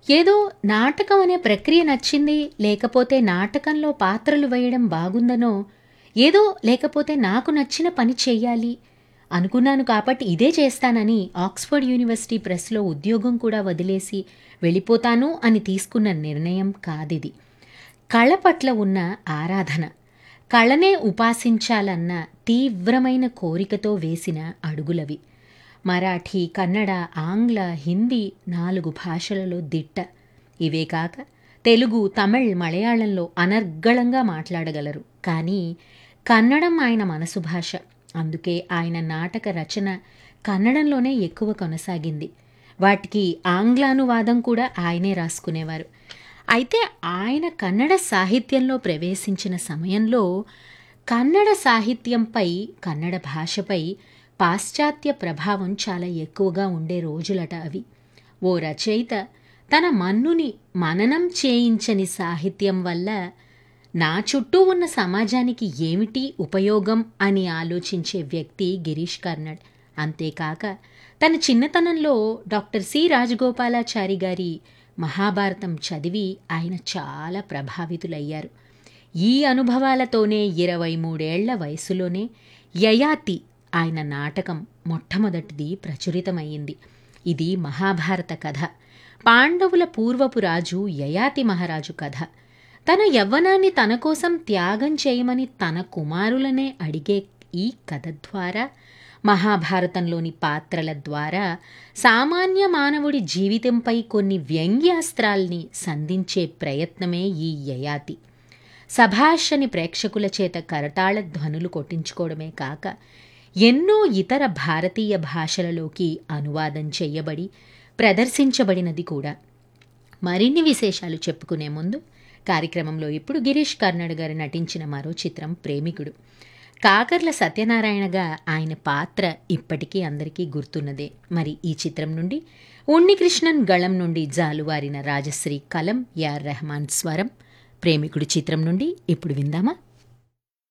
ఏదో నాటకం అనే ప్రక్రియ నచ్చింది లేకపోతే నాటకంలో పాత్రలు వేయడం బాగుందనో ఏదో లేకపోతే నాకు నచ్చిన పని చెయ్యాలి అనుకున్నాను కాబట్టి ఇదే చేస్తానని ఆక్స్ఫర్డ్ యూనివర్సిటీ ప్రెస్లో ఉద్యోగం కూడా వదిలేసి వెళ్ళిపోతాను అని తీసుకున్న నిర్ణయం కాదిది కళ పట్ల ఉన్న ఆరాధన కళనే ఉపాసించాలన్న తీవ్రమైన కోరికతో వేసిన అడుగులవి మరాఠీ కన్నడ ఆంగ్ల హిందీ నాలుగు భాషలలో దిట్ట ఇవే కాక తెలుగు తమిళ్ మలయాళంలో అనర్గళంగా మాట్లాడగలరు కానీ కన్నడం ఆయన మనసు భాష అందుకే ఆయన నాటక రచన కన్నడంలోనే ఎక్కువ కొనసాగింది వాటికి ఆంగ్లానువాదం కూడా ఆయనే రాసుకునేవారు అయితే ఆయన కన్నడ సాహిత్యంలో ప్రవేశించిన సమయంలో కన్నడ సాహిత్యంపై కన్నడ భాషపై పాశ్చాత్య ప్రభావం చాలా ఎక్కువగా ఉండే రోజులట అవి ఓ రచయిత తన మన్నుని మననం చేయించని సాహిత్యం వల్ల నా చుట్టూ ఉన్న సమాజానికి ఏమిటి ఉపయోగం అని ఆలోచించే వ్యక్తి గిరీష్ కర్నడ్ అంతేకాక తన చిన్నతనంలో డాక్టర్ సి రాజగోపాలాచారి గారి మహాభారతం చదివి ఆయన చాలా ప్రభావితులయ్యారు ఈ అనుభవాలతోనే ఇరవై మూడేళ్ల వయసులోనే యయాతి ఆయన నాటకం మొట్టమొదటిది ప్రచురితమయ్యింది ఇది మహాభారత కథ పాండవుల పూర్వపు రాజు యయాతి మహారాజు కథ తన యవ్వనాన్ని తన కోసం త్యాగం చేయమని తన కుమారులనే అడిగే ఈ కథ ద్వారా మహాభారతంలోని పాత్రల ద్వారా సామాన్య మానవుడి జీవితంపై కొన్ని వ్యంగ్యాస్త్రాల్ని సంధించే ప్రయత్నమే ఈ యయాతి సభాషని ప్రేక్షకుల చేత కరతాళ ధ్వనులు కొట్టించుకోవడమే కాక ఎన్నో ఇతర భారతీయ భాషలలోకి అనువాదం చేయబడి ప్రదర్శించబడినది కూడా మరిన్ని విశేషాలు చెప్పుకునే ముందు కార్యక్రమంలో ఇప్పుడు గిరీష్ కర్నాడ్ గారు నటించిన మరో చిత్రం ప్రేమికుడు కాకర్ల సత్యనారాయణగా ఆయన పాత్ర ఇప్పటికీ అందరికీ గుర్తున్నదే మరి ఈ చిత్రం నుండి ఉన్నికృష్ణన్ గళం నుండి జాలువారిన రాజశ్రీ కలం యార్ రెహమాన్ స్వరం ప్రేమికుడు చిత్రం నుండి ఇప్పుడు విందామా